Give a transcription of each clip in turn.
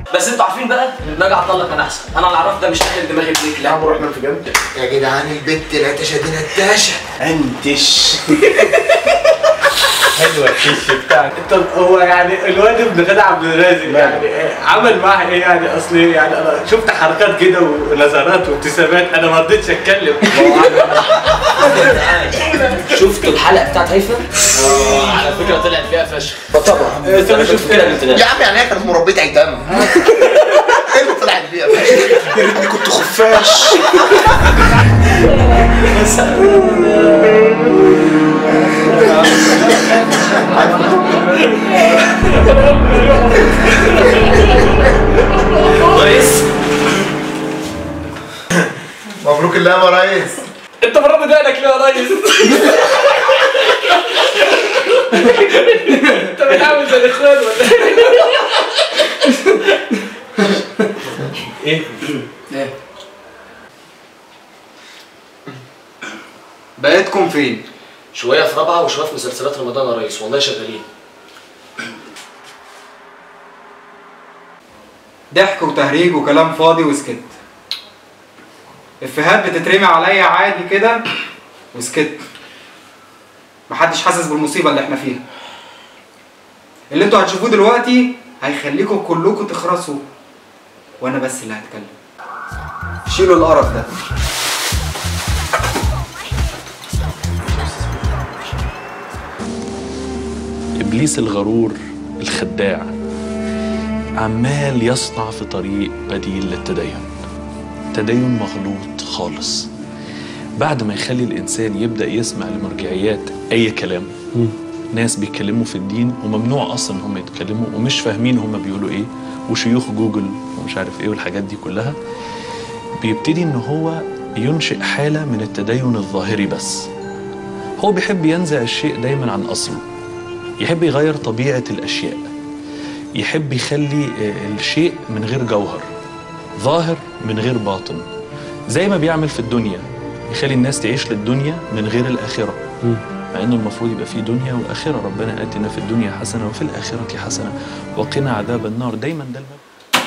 بس انتوا عارفين بقى ان اجي اعطل لك انا احسن انا اللي اعرف ده مش داخل دماغي بليك لا روح نام في جنب يا جدعان البت نتشة دي نتاشة انتش حلوه الكش بتاعك طب هو يعني الواد ابن غدا عبد الرازق يعني إيه، عمل معاها ايه يعني اصل يعني انا شفت حركات كده ونظرات وابتسامات انا ما رضيتش اتكلم شفتوا الحلقه بتاعت هيفا؟ اه على فكره طلعت فيها فشخ طبعا انا شفت كده من يا عم يعني هي كانت مربية ايتام ايه اللي طلعت بيها يا ريتني كنت خفاش ريس مبروك اللعبة يا ريس انت مرة بدانك ليه يا ريس؟ انت بتعمل زي الاخوان ولا ايه ايه؟ بقيتكم فين؟ شويه في رابعه وشويه في مسلسلات رمضان يا ريس والله شغالين ضحك وتهريج وكلام فاضي وسكت افيهات بتترمي عليا عادي كده وسكت محدش حاسس بالمصيبة اللي احنا فيها اللي انتوا هتشوفوه دلوقتي هيخليكم كلكم تخرسوا وانا بس اللي هتكلم شيلوا القرف ده إبليس الغرور الخداع عمال يصنع في طريق بديل للتدين تدين مغلوط خالص بعد ما يخلي الإنسان يبدأ يسمع لمرجعيات أي كلام ناس بيتكلموا في الدين وممنوع أصلا إن هم يتكلموا ومش فاهمين هم بيقولوا إيه وشيوخ جوجل ومش عارف إيه والحاجات دي كلها بيبتدي إن هو ينشئ حالة من التدين الظاهري بس هو بيحب ينزع الشيء دايما عن أصله يحب يغير طبيعة الأشياء يحب يخلي آه، الشيء من غير جوهر ظاهر من غير باطن زي ما بيعمل في الدنيا يخلي الناس تعيش للدنيا من غير الآخرة مع انه المفروض يبقى في دنيا واخره ربنا اتنا في الدنيا حسنه وفي الاخره حسنه وقنا عذاب النار دايما ده المبدأ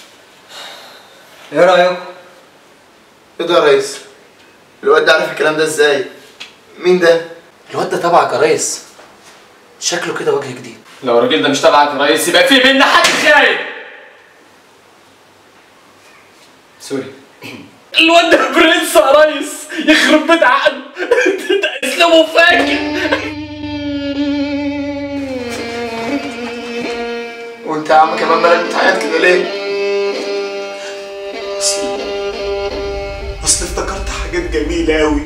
ايه رأيكم؟ ايه ده يا ريس؟ الواد ده عارف الكلام ده ازاي؟ مين ده؟ الواد ده تبعك يا ريس شكله كده وجه جديد لو الراجل ده مش تبعك يا ريس يبقى في بينا حد خاين سوري الواد ده برنس يا ريس يخرب بيت عقله ده اسلوبه فاكر وانت يا عم كمان مالك بتعيط كده ليه؟ اصل اصل افتكرت حاجات جميله قوي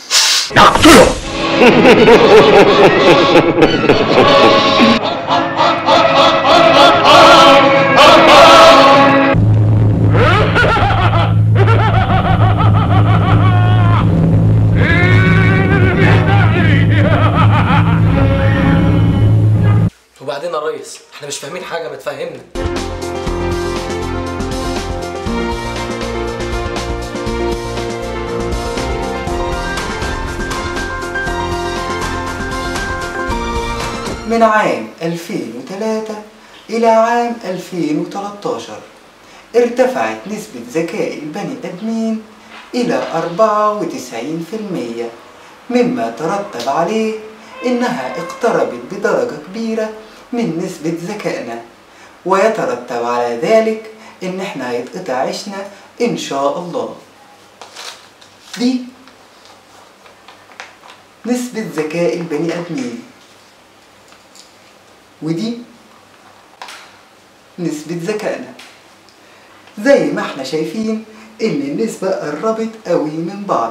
وبعدين يا ريس احنا مش فاهمين حاجه ما تفهمنا من عام 2003 إلى عام 2013 ارتفعت نسبة ذكاء البني آدمين إلى 94% مما ترتب عليه إنها اقتربت بدرجة كبيرة من نسبة ذكائنا ويترتب على ذلك إن إحنا هيتقطع عيشنا إن شاء الله دي نسبة ذكاء البني آدمين ودي نسبة ذكائنا زي ما احنا شايفين ان النسبة قربت قوي من بعض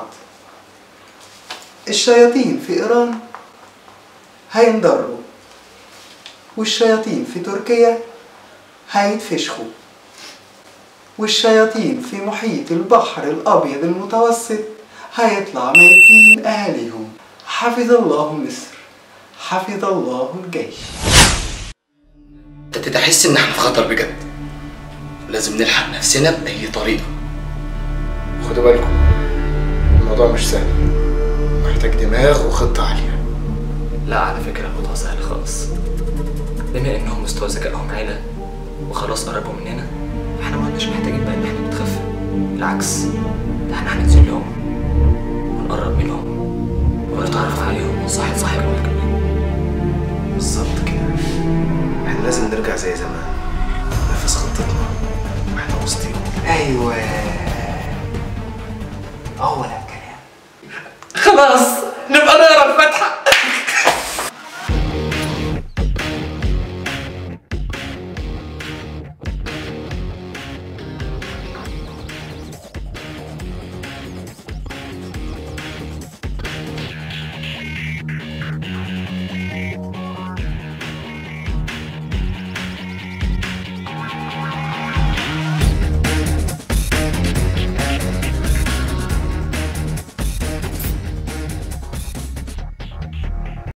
الشياطين في ايران هينضروا والشياطين في تركيا هيتفشخوا والشياطين في محيط البحر الابيض المتوسط هيطلع ميتين اهاليهم حفظ الله مصر حفظ الله الجيش ابتديت احس ان احنا في خطر بجد لازم نلحق نفسنا باي طريقه خدوا بالكم الموضوع مش سهل محتاج دماغ وخطه عاليه لا على فكره الموضوع سهل خالص بما انهم مستوى ذكائهم عالي وخلاص قربوا مننا احنا ما عدناش محتاجين بقى ان احنا نتخفى بالعكس ده احنا هننزل لهم ونقرب منهم ونتعرف عليهم ونصاحب صاحبهم كمان بالظبط كده احنا لازم نرجع زي زمان ننفذ خطتنا واحنا وسطيهم ايوه هو ده